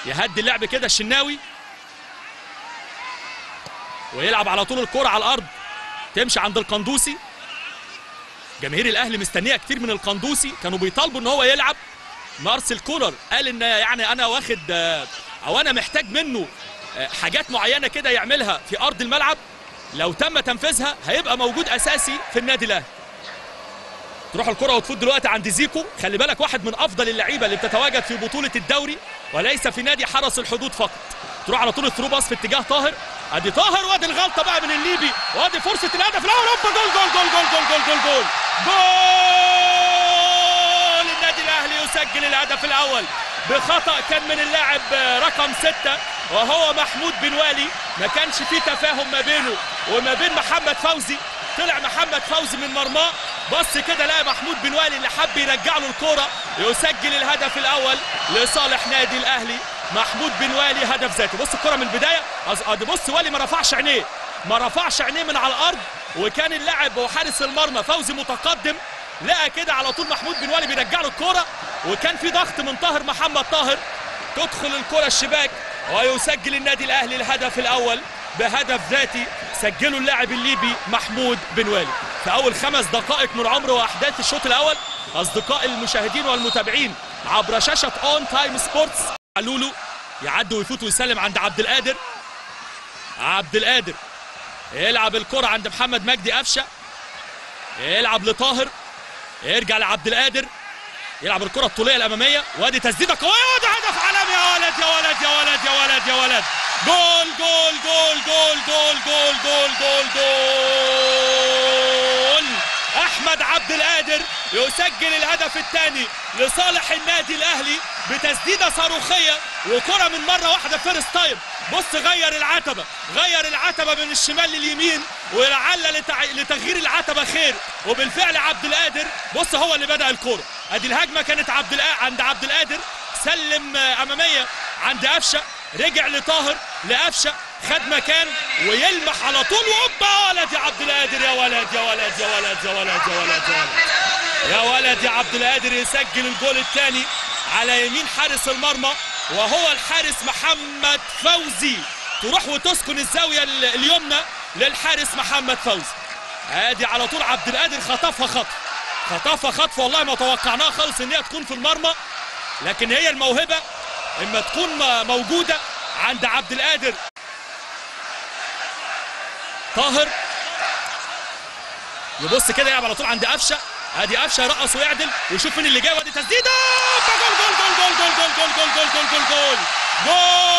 يهدي اللعب كده الشناوي ويلعب على طول الكرة على الارض تمشي عند القندوسي جماهير الاهلي مستنيه كتير من القندوسي كانوا بيطالبوا ان هو يلعب مارسيل كولر قال ان يعني انا واخد آه، او انا محتاج منه آه، حاجات معينه كده يعملها في ارض الملعب لو تم تنفيذها هيبقى موجود اساسي في النادي الاهلي تروح الكرة وتفوت دلوقتي عند زيكو خلي بالك واحد من افضل اللعيبه اللي بتتواجد في بطوله الدوري وليس في نادي حرس الحدود فقط تروح على طول الثرو باص في اتجاه طاهر ادي طاهر وادي الغلطه بقى من الليبي وادي فرصه الهدف الاول هوبا جول جول جول جول جول جول جول جول جول النادي الاهلي يسجل الهدف الاول بخطا كان من اللاعب رقم ستة وهو محمود بن والي ما كانش في تفاهم ما بينه وما بين محمد فوزي طلع محمد فوزي من مرماه بص كده لقى محمود بن والي اللي حب يرجع له الكوره يسجل الهدف الاول لصالح نادي الاهلي محمود بن والي هدف ذاتي بص الكره من البدايه أص- ادي بص والي ما رفعش عينيه ما رفعش عينيه من على الارض وكان اللاعب وحارس المرمى فوزي متقدم لقى كده على طول محمود بن والي بيرجع له الكوره وكان في ضغط من طاهر محمد طاهر تدخل الكره الشباك ويسجل النادي الاهلي الهدف الاول بهدف ذاتي سجله اللاعب الليبي محمود بن والي في اول خمس دقائق من عمر واحداث الشوط الاول اصدقاء المشاهدين والمتابعين عبر شاشه اون تايم سبورتس لولو يعدي ويفوت ويسلم عند عبد القادر عبد القادر يلعب الكرة عند محمد مجدي قفشه يلعب لطاهر يرجع لعبد القادر يلعب الكرة الطولية الأمامية وادي تسديدة قوية وادي هدف عالمي يا ولد يا ولد يا ولد يا ولد يا ولد جول جول جول جول جول جول جول جول جول أحمد عبد القادر يسجل الهدف الثاني لصالح النادي الأهلي بتسديدة صاروخية وكرة من مرة واحدة فيرست تايم بص غير العتبة غير العتبة من الشمال لليمين ولعل لتع... لتغيير العتبة خير وبالفعل عبد القادر بص هو اللي بدأ الكرة ادي الهجمة كانت عبد القا... عند عبد القادر سلم آه، أمامية عند قفشة رجع لطاهر لقفشة خد مكان ويلمح على طول وهوبا ولد يا عبد القادر يا ولد يا ولد يا ولد يا ولد يا ولد يا ولد يا ولد يا عبد القادر يسجل الجول الثاني على يمين حارس المرمى وهو الحارس محمد فوزي تروح وتسكن الزاوية ال- اليمنى للحارس محمد فوزي ادي على طول عبد القادر خطفها خطف خطفها خطف والله ما توقعناها خالص ان هي تكون في المرمى لكن هي الموهبة اما تكون م- موجودة عند عبد القادر طاهر يبص كده يلعب على طول عند قفشه ادي قفشه يرقص ويعدل ويشوف مين اللي جاي وادي تسديده جول جول جول جول جول جول جول جول جول جول جول جول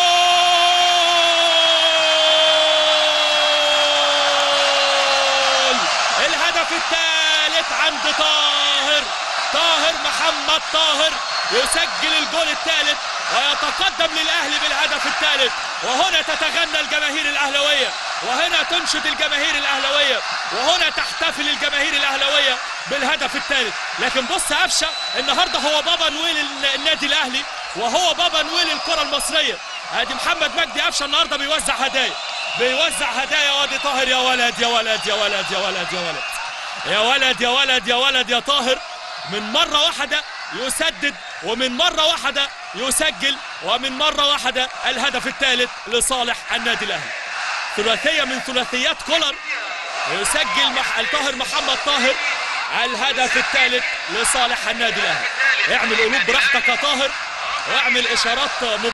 جول الهدف الثالث عند طاهر طاهر محمد طاهر يسجل الجول الثالث ويتقدم للاهلي بالهدف الثالث وهنا تتغنى الجماهير الاهلاويه وهنا تنشد الجماهير الاهلاويه وهنا تحتفل الجماهير الاهلاويه بالهدف الثالث لكن بص قفشه النهارده هو بابا نويل ال- النادي الاهلي وهو بابا نويل الكره المصريه ادي محمد مجدي قفشه النهارده بيوزع هدايا بيوزع هدايا وادي طاهر يا ولد يا ولد يا ولد يا ولد يا ولد يا ولد يا ولد يا ولد يا طاهر من مرة واحدة يسدد ومن مرة واحدة يسجل ومن مرة واحدة الهدف الثالث لصالح النادي الأهلي ثلاثية من ثلاثيات كولر يسجل مح... الطاهر محمد طاهر الهدف الثالث لصالح النادي الأهلي اعمل قلوب براحتك يا طاهر واعمل إشارات